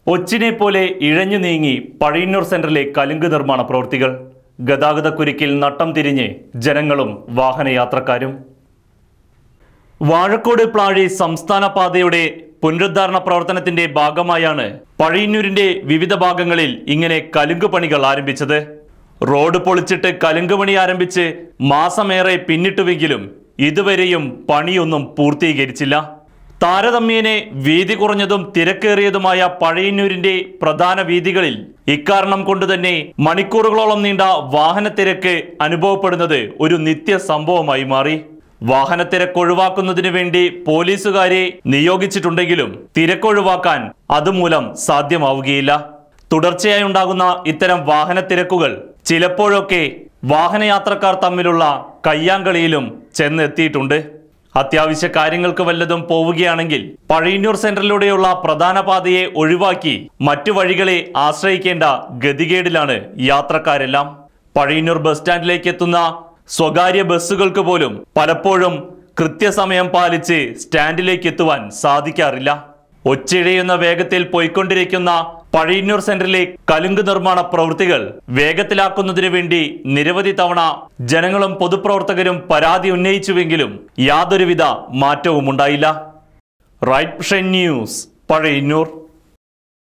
ഒച്ചിനെ പോലെ ഇഴഞ്ഞു നീങ്ങി പഴയന്നൂർ സെന്ററിലെ കലുങ്ക് നിർമ്മാണ പ്രവൃത്തികൾ ഗതാഗതക്കുരുക്കിൽ നട്ടം തിരിഞ്ഞ് ജനങ്ങളും വാഹനയാത്രക്കാരും വാഴക്കോട് പ്ലാഴി സംസ്ഥാന പാതയുടെ പുനരുദ്ധാരണ പ്രവർത്തനത്തിന്റെ ഭാഗമായാണ് പഴയന്നൂരിന്റെ വിവിധ ഭാഗങ്ങളിൽ ഇങ്ങനെ കലുങ്ക് പണികൾ ആരംഭിച്ചത് റോഡ് പൊളിച്ചിട്ട് കലുങ്ക് പണി ആരംഭിച്ച് മാസമേറെ പിന്നിട്ടുവെങ്കിലും ഇതുവരെയും പണിയൊന്നും പൂർത്തീകരിച്ചില്ല താരതമ്യേനെ വീതി കുറഞ്ഞതും തിരക്കേറിയതുമായ പഴയന്നൂരിന്റെ പ്രധാന വീതികളിൽ ഇക്കാരണം കൊണ്ടുതന്നെ മണിക്കൂറുകളോളം നീണ്ട വാഹനത്തിരക്ക് അനുഭവപ്പെടുന്നത് ഒരു നിത്യ സംഭവമായി മാറി വാഹനത്തിരക്ക് ഒഴിവാക്കുന്നതിനു വേണ്ടി പോലീസുകാരെ നിയോഗിച്ചിട്ടുണ്ടെങ്കിലും തിരക്കൊഴിവാക്കാൻ അതുമൂലം സാധ്യമാവുകയില്ല തുടർച്ചയായി ഉണ്ടാകുന്ന ഇത്തരം വാഹനത്തിരക്കുകൾ ചിലപ്പോഴൊക്കെ വാഹനയാത്രക്കാർ തമ്മിലുള്ള കയ്യാങ്കളിയിലും ചെന്നെത്തിയിട്ടുണ്ട് അത്യാവശ്യ കാര്യങ്ങൾക്ക് വല്ലതും പോവുകയാണെങ്കിൽ പഴയന്നൂർ സെന്ററിലൂടെയുള്ള പ്രധാന പാതയെ ഒഴിവാക്കി മറ്റു വഴികളെ ആശ്രയിക്കേണ്ട ഗതികേടിലാണ് യാത്രക്കാരെല്ലാം പഴയന്നൂർ ബസ് സ്റ്റാൻഡിലേക്ക് എത്തുന്ന സ്വകാര്യ ബസ്സുകൾക്ക് പോലും പലപ്പോഴും കൃത്യസമയം പാലിച്ച് സ്റ്റാൻഡിലേക്ക് എത്തുവാൻ സാധിക്കാറില്ല ഒച്ചിഴയുന്ന വേഗത്തിൽ പോയിക്കൊണ്ടിരിക്കുന്ന പഴയന്നൂർ സെന്ററിലെ കലുങ്ക് നിർമ്മാണ പ്രവൃത്തികൾ വേഗത്തിലാക്കുന്നതിനു വേണ്ടി നിരവധി തവണ ജനങ്ങളും പൊതുപ്രവർത്തകരും പരാതി ഉന്നയിച്ചുവെങ്കിലും യാതൊരുവിധ മാറ്റവും ഉണ്ടായില്ല റൈറ്റ് ന്യൂസ് പഴയന്നൂർ